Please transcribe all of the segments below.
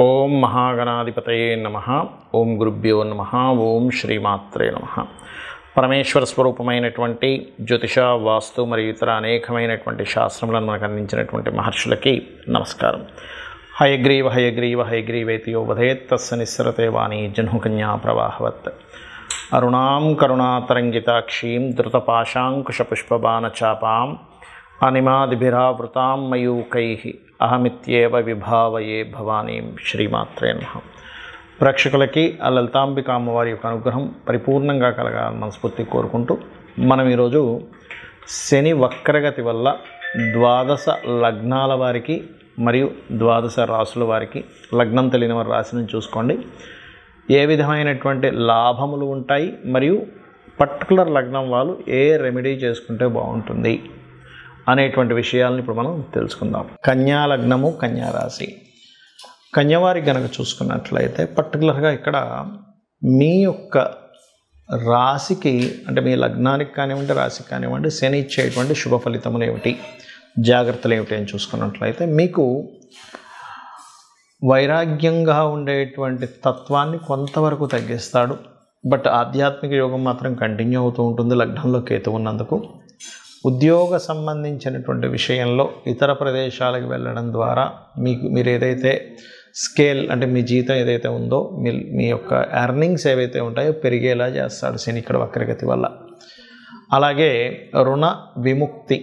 ఓం మహాగణాధిపతయే నమ ఓం గురుభ్యో నమ ఓం శ్రీమాత్రే నమ పరమేశ్వర స్వరూపమైనటువంటి జ్యోతిష వాస్తు మరియు ఇతర అనేకమైనటువంటి శాస్త్రములను మనకు అందించినటువంటి మహర్షులకి నమస్కారం హయగ్రీవ హయగ్రీవ హయగ్రీవేతియో వధేత్ తస్స నిస్సరతే వాణి జహ్నుకన్యా ప్రవాహవత్ అరుణాం కరుణాతరంగితాక్షీం ధృతపాశాంకుశపుష్పబాణచాపాం అనిమాదిభిరావృతాం మయూకై అహమిత్యేవ విభావయే భవానీం శ్రీమాత్రే నమ ప్రేక్షకులకి ఆ లలితాంబిక అమ్మవారి యొక్క అనుగ్రహం పరిపూర్ణంగా కలగాలని మనస్ఫూర్తి కోరుకుంటూ మనం ఈరోజు శని వక్రగతి వల్ల ద్వాదశ లగ్నాల వారికి మరియు ద్వాదశ రాసుల వారికి లగ్నం తెలియని వారి రాశిని చూసుకోండి ఏ విధమైనటువంటి లాభములు ఉంటాయి మరియు పర్టికులర్ లగ్నం వాళ్ళు ఏ రెమెడీ చేసుకుంటే బాగుంటుంది అనేటువంటి విషయాలను ఇప్పుడు మనం తెలుసుకుందాం కన్యా లగ్నము కన్యా రాశి కన్యవారి గనక చూసుకున్నట్లయితే పర్టికులర్గా ఇక్కడ మీ యొక్క రాశికి అంటే మీ లగ్నానికి కానివ్వండి రాశికి కానివ్వండి శని ఇచ్చేటువంటి శుభ ఫలితములు ఏమిటి జాగ్రత్తలు ఏమిటి అని చూసుకున్నట్లయితే మీకు వైరాగ్యంగా ఉండేటువంటి తత్వాన్ని కొంతవరకు తగ్గిస్తాడు బట్ ఆధ్యాత్మిక యోగం మాత్రం కంటిన్యూ అవుతూ ఉంటుంది లగ్నంలో కేతు ఉన్నందుకు ఉద్యోగ సంబంధించినటువంటి విషయంలో ఇతర ప్రదేశాలకు వెళ్ళడం ద్వారా మీకు మీరు ఏదైతే స్కేల్ అంటే మీ జీతం ఏదైతే ఉందో మీ మీ యొక్క ఎర్నింగ్స్ ఏవైతే ఉంటాయో పెరిగేలా చేస్తాడు శని ఇక్కడ వక్రగతి వల్ల అలాగే రుణ విముక్తి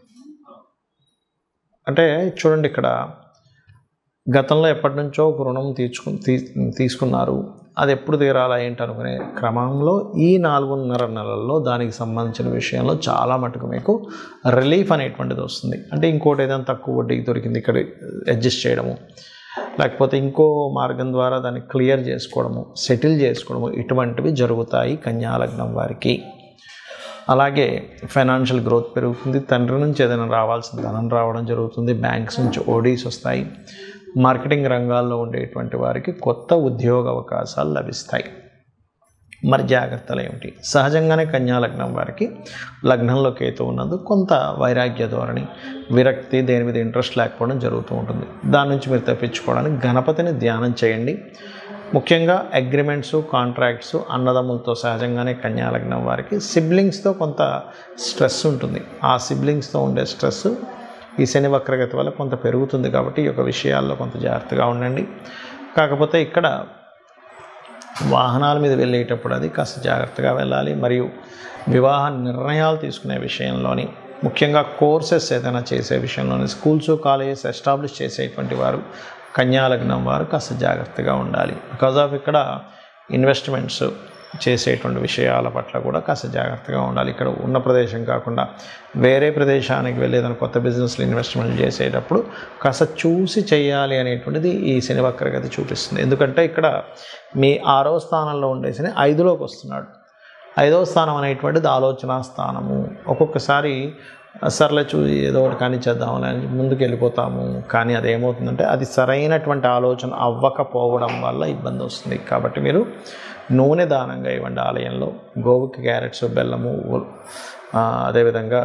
అంటే చూడండి ఇక్కడ గతంలో ఎప్పటి నుంచో ఒక రుణం తీర్చుకు తీ తీసుకున్నారు అది ఎప్పుడు తీరాలా ఏంటి అనుకునే క్రమంలో ఈ నాలుగున్నర నెలల్లో దానికి సంబంధించిన విషయంలో చాలా మటుకు మీకు రిలీఫ్ అనేటువంటిది వస్తుంది అంటే ఇంకోటి ఏదైనా తక్కువ వడ్డీకి దొరికింది ఇక్కడ అడ్జస్ట్ చేయడము లేకపోతే ఇంకో మార్గం ద్వారా దాన్ని క్లియర్ చేసుకోవడము సెటిల్ చేసుకోవడము ఇటువంటివి జరుగుతాయి కన్యాలగ్నం వారికి అలాగే ఫైనాన్షియల్ గ్రోత్ పెరుగుతుంది తండ్రి నుంచి ఏదైనా రావాల్సిన ధనం రావడం జరుగుతుంది బ్యాంక్స్ నుంచి ఓడీస్ వస్తాయి మార్కెటింగ్ రంగాల్లో ఉండేటువంటి వారికి కొత్త ఉద్యోగ అవకాశాలు లభిస్తాయి మరి జాగ్రత్తలు ఏమిటి సహజంగానే కన్యా లగ్నం వారికి లగ్నంలో కేతు ఉన్నందుకు కొంత వైరాగ్య ధోరణి విరక్తి దేని మీద ఇంట్రెస్ట్ లేకపోవడం జరుగుతూ ఉంటుంది దాని నుంచి మీరు తప్పించుకోవడానికి గణపతిని ధ్యానం చేయండి ముఖ్యంగా అగ్రిమెంట్స్ కాంట్రాక్ట్స్ అన్నదమ్ములతో సహజంగానే కన్యా లగ్నం వారికి సిబ్లింగ్స్తో కొంత స్ట్రెస్ ఉంటుంది ఆ సిబ్లింగ్స్తో ఉండే స్ట్రెస్ ఈ శని వక్రగతి వల్ల కొంత పెరుగుతుంది కాబట్టి ఈ యొక్క విషయాల్లో కొంత జాగ్రత్తగా ఉండండి కాకపోతే ఇక్కడ వాహనాల మీద వెళ్ళేటప్పుడు అది కాస్త జాగ్రత్తగా వెళ్ళాలి మరియు వివాహ నిర్ణయాలు తీసుకునే విషయంలోని ముఖ్యంగా కోర్సెస్ ఏదైనా చేసే విషయంలోని స్కూల్స్ కాలేజెస్ ఎస్టాబ్లిష్ చేసేటువంటి వారు కన్యాలగ్నం వారు కాస్త జాగ్రత్తగా ఉండాలి బికాజ్ ఆఫ్ ఇక్కడ ఇన్వెస్ట్మెంట్స్ చేసేటువంటి విషయాల పట్ల కూడా కాస్త జాగ్రత్తగా ఉండాలి ఇక్కడ ఉన్న ప్రదేశం కాకుండా వేరే ప్రదేశానికి వెళ్ళి ఏదైనా కొత్త బిజినెస్లో ఇన్వెస్ట్మెంట్ చేసేటప్పుడు కాస్త చూసి చేయాలి అనేటువంటిది ఈ శని వక్రగతి చూపిస్తుంది ఎందుకంటే ఇక్కడ మీ ఆరో స్థానంలో ఉండేసి ఐదులోకి వస్తున్నాడు ఐదవ స్థానం అనేటువంటిది ఆలోచన స్థానము ఒక్కొక్కసారి సర్లే చూ ఏదో ఒకటి కానీ చేద్దామని అని ముందుకు వెళ్ళిపోతాము కానీ అది ఏమవుతుందంటే అది సరైనటువంటి ఆలోచన అవ్వకపోవడం వల్ల ఇబ్బంది వస్తుంది కాబట్టి మీరు నూనె దానంగా ఇవ్వండి ఆలయంలో గోవుకి క్యారెట్స్ బెల్లము అదేవిధంగా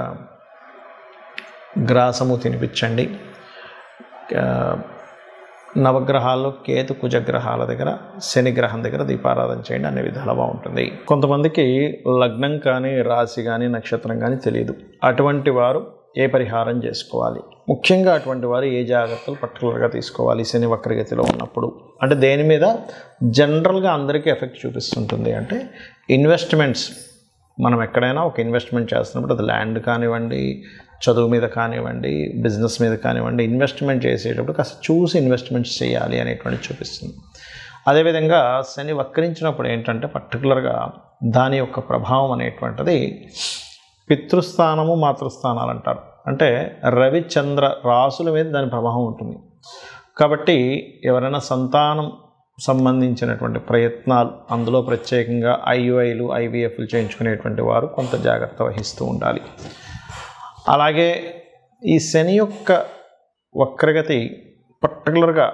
గ్రాసము తినిపించండి నవగ్రహాల్లో కేతు కుజగ్రహాల దగ్గర శని గ్రహం దగ్గర దీపారాధన చేయండి అన్ని విధాలు బాగుంటుంది కొంతమందికి లగ్నం కానీ రాశి కానీ నక్షత్రం కానీ తెలియదు అటువంటి వారు ఏ పరిహారం చేసుకోవాలి ముఖ్యంగా అటువంటి వారు ఏ జాగ్రత్తలు పర్టికులర్గా తీసుకోవాలి శని వక్రగతిలో ఉన్నప్పుడు అంటే దేని మీద జనరల్గా అందరికీ ఎఫెక్ట్ చూపిస్తుంటుంది అంటే ఇన్వెస్ట్మెంట్స్ మనం ఎక్కడైనా ఒక ఇన్వెస్ట్మెంట్ చేస్తున్నప్పుడు అది ల్యాండ్ కానివ్వండి చదువు మీద కానివ్వండి బిజినెస్ మీద కానివ్వండి ఇన్వెస్ట్మెంట్ చేసేటప్పుడు కాస్త చూసి ఇన్వెస్ట్మెంట్స్ చేయాలి అనేటువంటి చూపిస్తుంది అదేవిధంగా శని వక్రించినప్పుడు ఏంటంటే పర్టికులర్గా దాని యొక్క ప్రభావం అనేటువంటిది పితృస్థానము మాతృస్థానాలు అంటారు అంటే రవిచంద్ర రాసుల మీద దాని ప్రభావం ఉంటుంది కాబట్టి ఎవరైనా సంతానం సంబంధించినటువంటి ప్రయత్నాలు అందులో ప్రత్యేకంగా ఐయుఐలు ఐవీఎఫ్లు చేయించుకునేటువంటి వారు కొంత జాగ్రత్త వహిస్తూ ఉండాలి అలాగే ఈ శని యొక్క వక్రగతి పర్టికులర్గా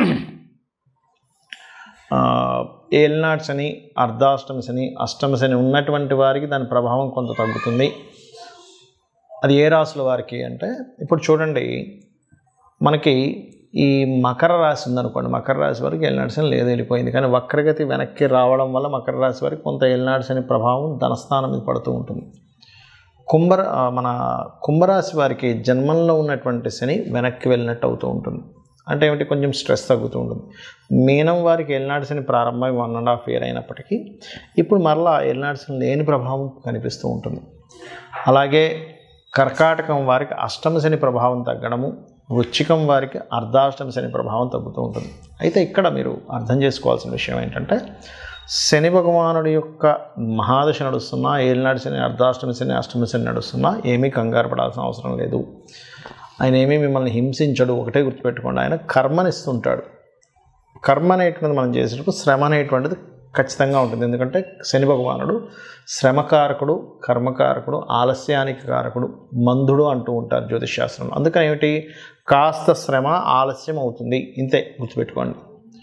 ఏల్నాడు శని అర్ధాష్టమి శని అష్టమి శని ఉన్నటువంటి వారికి దాని ప్రభావం కొంత తగ్గుతుంది అది ఏ రాసుల వారికి అంటే ఇప్పుడు చూడండి మనకి ఈ మకర రాశి ఉందనుకోండి మకర రాశి వరకు ఏలినాడు శని లేదు వెళ్ళిపోయింది కానీ వక్రగతి వెనక్కి రావడం వల్ల మకర రాశి వరకు కొంత ఏలినాడు శని ప్రభావం ధనస్థానం మీద పడుతూ ఉంటుంది కుంభర ఆ, మన కుంభరాశి వారికి జన్మంలో ఉన్నటువంటి శని వెనక్కి వెళ్ళినట్టు అవుతూ ఉంటుంది అంటే ఏమిటి కొంచెం స్ట్రెస్ తగ్గుతూ ఉంటుంది మీనం వారికి ఏలినాడు శని ప్రారంభమై వన్ అండ్ హాఫ్ ఇయర్ అయినప్పటికీ ఇప్పుడు మరలా ఏలినాడు శని లేని ప్రభావం కనిపిస్తూ ఉంటుంది అలాగే కర్కాటకం వారికి అష్టమ శని ప్రభావం తగ్గడము వృచ్చికం వారికి అర్ధాష్టమ శని ప్రభావం తగ్గుతూ ఉంటుంది అయితే ఇక్కడ మీరు అర్థం చేసుకోవాల్సిన విషయం ఏంటంటే శని భగవానుడి యొక్క మహాదశ నడుస్తున్నా ఏలినాడు శని అర్ధాష్టమ శని అష్టమ శని నడుస్తున్నా ఏమీ కంగారు పడాల్సిన అవసరం లేదు ఆయన ఏమీ మిమ్మల్ని హింసించడు ఒకటే గుర్తుపెట్టుకోండి ఆయన కర్మనిస్తుంటాడు కర్మ అనేటువంటిది మనం చేసేటప్పుడు శ్రమ అనేటువంటిది ఖచ్చితంగా ఉంటుంది ఎందుకంటే శని భగవానుడు శ్రమకారకుడు కర్మకారకుడు ఆలస్యానికి కారకుడు మందుడు అంటూ ఉంటారు జ్యోతిష్ శాస్త్రంలో అందుకని ఏమిటి కాస్త శ్రమ ఆలస్యం అవుతుంది ఇంతే గుర్తుపెట్టుకోండి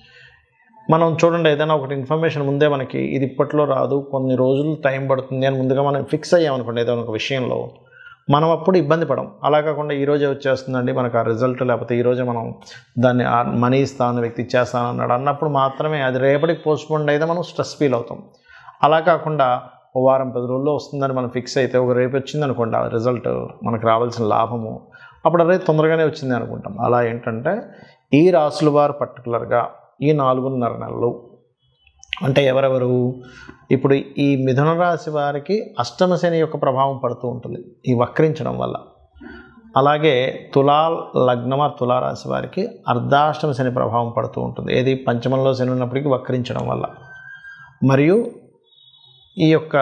మనం చూడండి ఏదైనా ఒకటి ఇన్ఫర్మేషన్ ముందే మనకి ఇది ఇప్పట్లో రాదు కొన్ని రోజులు టైం పడుతుంది అని ముందుగా మనం ఫిక్స్ అయ్యామనుకోండి ఏదైనా ఒక విషయంలో మనం అప్పుడు ఇబ్బంది పడం అలా కాకుండా ఈరోజే వచ్చేస్తుందండి మనకు ఆ రిజల్ట్ లేకపోతే ఈరోజే మనం దాన్ని ఆ మనీ ఇస్తాను వ్యక్తి ఇచ్చేస్తాను అన్నాడు అన్నప్పుడు మాత్రమే అది రేపటికి పోస్ట్పోండ్ అయితే మనం స్ట్రెస్ ఫీల్ అవుతాం అలా కాకుండా ఓ వారం పది రోజుల్లో వస్తుందని మనం ఫిక్స్ అయితే ఒక రేపు వచ్చింది అనుకోండి ఆ రిజల్ట్ మనకు రావాల్సిన లాభము అప్పుడు అదే తొందరగానే వచ్చింది అనుకుంటాం అలా ఏంటంటే ఈ రాసుల వారు పర్టికులర్గా ఈ నాలుగున్నర నెలలు అంటే ఎవరెవరు ఇప్పుడు ఈ మిథున రాశి వారికి అష్టమ శని యొక్క ప్రభావం పడుతూ ఉంటుంది ఈ వక్రించడం వల్ల అలాగే తులా లగ్నమ తులారాశి వారికి అర్ధాష్టమ శని ప్రభావం పడుతూ ఉంటుంది ఏది పంచమంలో శని ఉన్నప్పటికీ వక్రించడం వల్ల మరియు ఈ యొక్క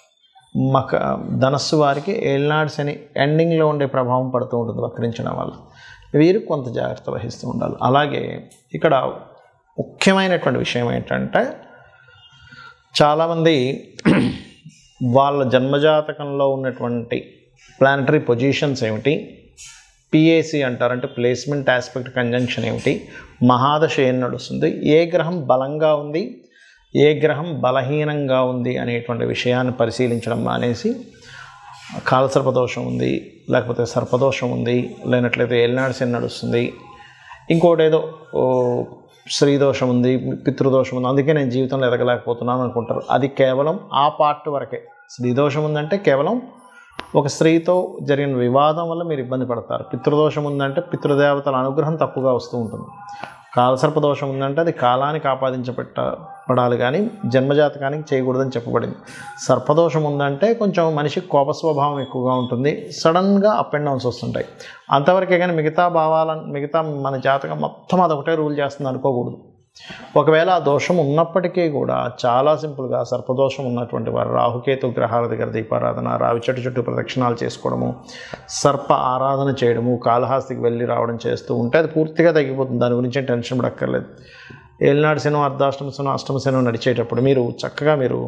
మక ధనస్సు వారికి ఏళ్ళనాడు శని ఎండింగ్లో ఉండే ప్రభావం పడుతూ ఉంటుంది వక్రించడం వల్ల వీరు కొంత జాగ్రత్త వహిస్తూ ఉండాలి అలాగే ఇక్కడ ముఖ్యమైనటువంటి విషయం ఏంటంటే చాలామంది వాళ్ళ జన్మజాతకంలో ఉన్నటువంటి ప్లానటరీ పొజిషన్స్ ఏమిటి పిఏసి అంటారు అంటే ప్లేస్మెంట్ ఆస్పెక్ట్ కంజంక్షన్ ఏమిటి మహాదశ ఏం నడుస్తుంది ఏ గ్రహం బలంగా ఉంది ఏ గ్రహం బలహీనంగా ఉంది అనేటువంటి విషయాన్ని పరిశీలించడం మానేసి కాలసర్పదోషం ఉంది లేకపోతే సర్పదోషం ఉంది లేనట్లయితే ఏలినాడు శని నడుస్తుంది ఇంకోటి ఏదో ఓ స్త్రీదోషం ఉంది పితృదోషం ఉంది అందుకే నేను జీవితంలో ఎదగలేకపోతున్నాను అనుకుంటారు అది కేవలం ఆ పార్ట్ వరకే స్త్రీదోషం ఉందంటే కేవలం ఒక స్త్రీతో జరిగిన వివాదం వల్ల మీరు ఇబ్బంది పడతారు పితృదోషం ఉందంటే పితృదేవతల అనుగ్రహం తప్పుగా వస్తూ ఉంటుంది కాలసర్పదోషం ఉందంటే అది కాలానికి ఆపాదించబెట్ట పడాలి కానీ జన్మజాతకానికి చేయకూడదని చెప్పబడింది సర్పదోషం ఉందంటే కొంచెం మనిషికి కోప స్వభావం ఎక్కువగా ఉంటుంది సడన్గా అప్ అండ్ డౌన్స్ వస్తుంటాయి అంతవరకే కానీ మిగతా భావాలను మిగతా మన జాతకం మొత్తం అదొకటే రూల్ చేస్తుంది అనుకోకూడదు ఒకవేళ ఆ దోషం ఉన్నప్పటికీ కూడా చాలా సింపుల్గా సర్పదోషం ఉన్నటువంటి వారు రాహుకేతు గ్రహాల దగ్గర దీపారాధన రావి చెట్టు చుట్టూ ప్రదక్షిణాలు చేసుకోవడము సర్ప ఆరాధన చేయడము కాళహాస్తికి వెళ్ళి రావడం చేస్తూ ఉంటే అది పూర్తిగా తగ్గిపోతుంది దాని గురించి ఏం టెన్షన్ పడక్కర్లేదు ఏలినాడు శనం అర్ధాష్టమ శనం అష్టమ శనం నడిచేటప్పుడు మీరు చక్కగా మీరు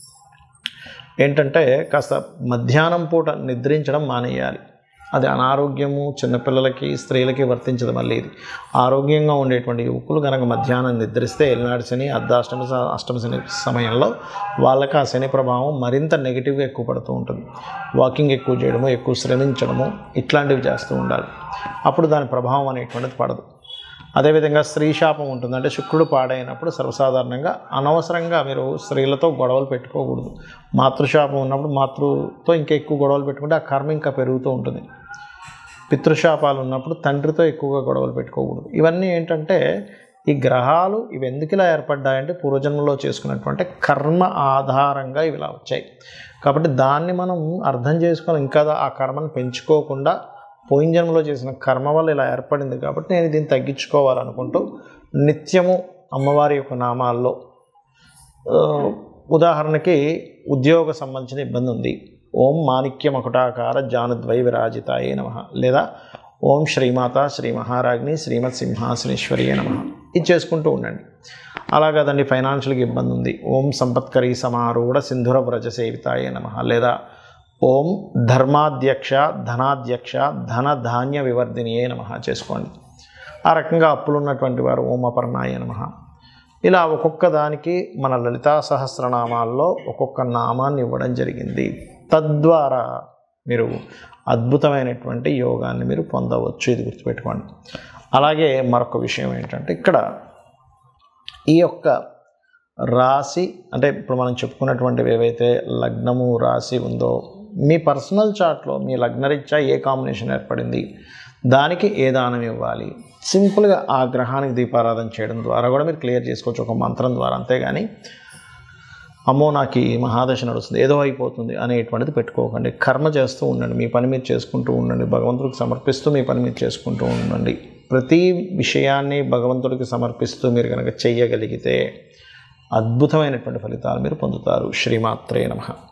ఏంటంటే కాస్త మధ్యాహ్నం పూట నిద్రించడం మానేయాలి అది అనారోగ్యము చిన్నపిల్లలకి స్త్రీలకి వర్తించదు మళ్ళీ ఇది ఆరోగ్యంగా ఉండేటువంటి యువకులు కనుక మధ్యాహ్నం నిద్రిస్తే ఎల్నాడు శని అర్ధాష్టమ స- అష్టమ శని సమయంలో వాళ్ళకి ఆ శని ప్రభావం మరింత నెగిటివ్గా ఎక్కువ పడుతూ ఉంటుంది వాకింగ్ ఎక్కువ చేయడము ఎక్కువ శ్రమించడము ఇట్లాంటివి చేస్తూ ఉండాలి అప్పుడు దాని ప్రభావం అనేటువంటిది పడదు అదేవిధంగా స్త్రీ శాపం ఉంటుంది అంటే శుక్రుడు పాడైనప్పుడు సర్వసాధారణంగా అనవసరంగా మీరు స్త్రీలతో గొడవలు పెట్టుకోకూడదు మాతృశాపం ఉన్నప్పుడు మాతృతో ఇంకా ఎక్కువ గొడవలు పెట్టుకుంటే ఆ కర్మ ఇంకా పెరుగుతూ ఉంటుంది పితృశాపాలు ఉన్నప్పుడు తండ్రితో ఎక్కువగా గొడవలు పెట్టుకోకూడదు ఇవన్నీ ఏంటంటే ఈ గ్రహాలు ఇవి ఎందుకు ఇలా ఏర్పడ్డాయంటే పూర్వజన్మలో చేసుకున్నటువంటి కర్మ ఆధారంగా ఇవి ఇలా వచ్చాయి కాబట్టి దాన్ని మనం అర్థం చేసుకొని ఇంకా ఆ కర్మను పెంచుకోకుండా పోయిన జన్మలో చేసిన కర్మ వల్ల ఇలా ఏర్పడింది కాబట్టి నేను దీన్ని తగ్గించుకోవాలనుకుంటూ నిత్యము అమ్మవారి యొక్క నామాల్లో ఆ, ఉదాహరణకి ఉద్యోగ సంబంధించిన ఇబ్బంది ఉంది ఓం మాణిక్య మకుటాకార జానుద్వై విరాజితాయే నమ లేదా ఓం శ్రీమాత శ్రీ మహారాజ్ని శ్రీమత్ సింహాసనేశ్వరియే నమ ఇది చేసుకుంటూ ఉండండి అలా కాదండి ఫైనాన్షియల్గా ఇబ్బంది ఉంది ఓం సంపత్కరీ సమారూఢ సింధుర వ్రజ సేవితాయే నమ లేదా ఓం ధర్మాధ్యక్ష ధనాధ్యక్ష ధన ధాన్య వివర్ధినియే నమ చేసుకోండి ఆ రకంగా అప్పులు ఉన్నటువంటి వారు ఓం అపర్ణాయ నమ ఇలా ఒక్కొక్క దానికి మన లలితా సహస్రనామాల్లో ఒక్కొక్క నామాన్ని ఇవ్వడం జరిగింది తద్వారా మీరు అద్భుతమైనటువంటి యోగాన్ని మీరు పొందవచ్చు ఇది గుర్తుపెట్టుకోండి అలాగే మరొక విషయం ఏంటంటే ఇక్కడ ఈ యొక్క రాశి అంటే ఇప్పుడు మనం చెప్పుకున్నటువంటివి ఏవైతే లగ్నము రాశి ఉందో మీ పర్సనల్ చార్ట్లో మీ లగ్నరీత్యా ఏ కాంబినేషన్ ఏర్పడింది దానికి ఏ దానం ఇవ్వాలి సింపుల్గా ఆ గ్రహానికి దీపారాధన చేయడం ద్వారా కూడా మీరు క్లియర్ చేసుకోవచ్చు ఒక మంత్రం ద్వారా అంతేగాని అమ్మో నాకు ఈ మహాదశ నడుస్తుంది ఏదో అయిపోతుంది అనేటువంటిది పెట్టుకోకండి కర్మ చేస్తూ ఉండండి మీ పని మీరు చేసుకుంటూ ఉండండి భగవంతుడికి సమర్పిస్తూ మీ పని మీరు చేసుకుంటూ ఉండండి ప్రతి విషయాన్ని భగవంతుడికి సమర్పిస్తూ మీరు కనుక చెయ్యగలిగితే అద్భుతమైనటువంటి ఫలితాలు మీరు పొందుతారు శ్రీమాత్రే నమ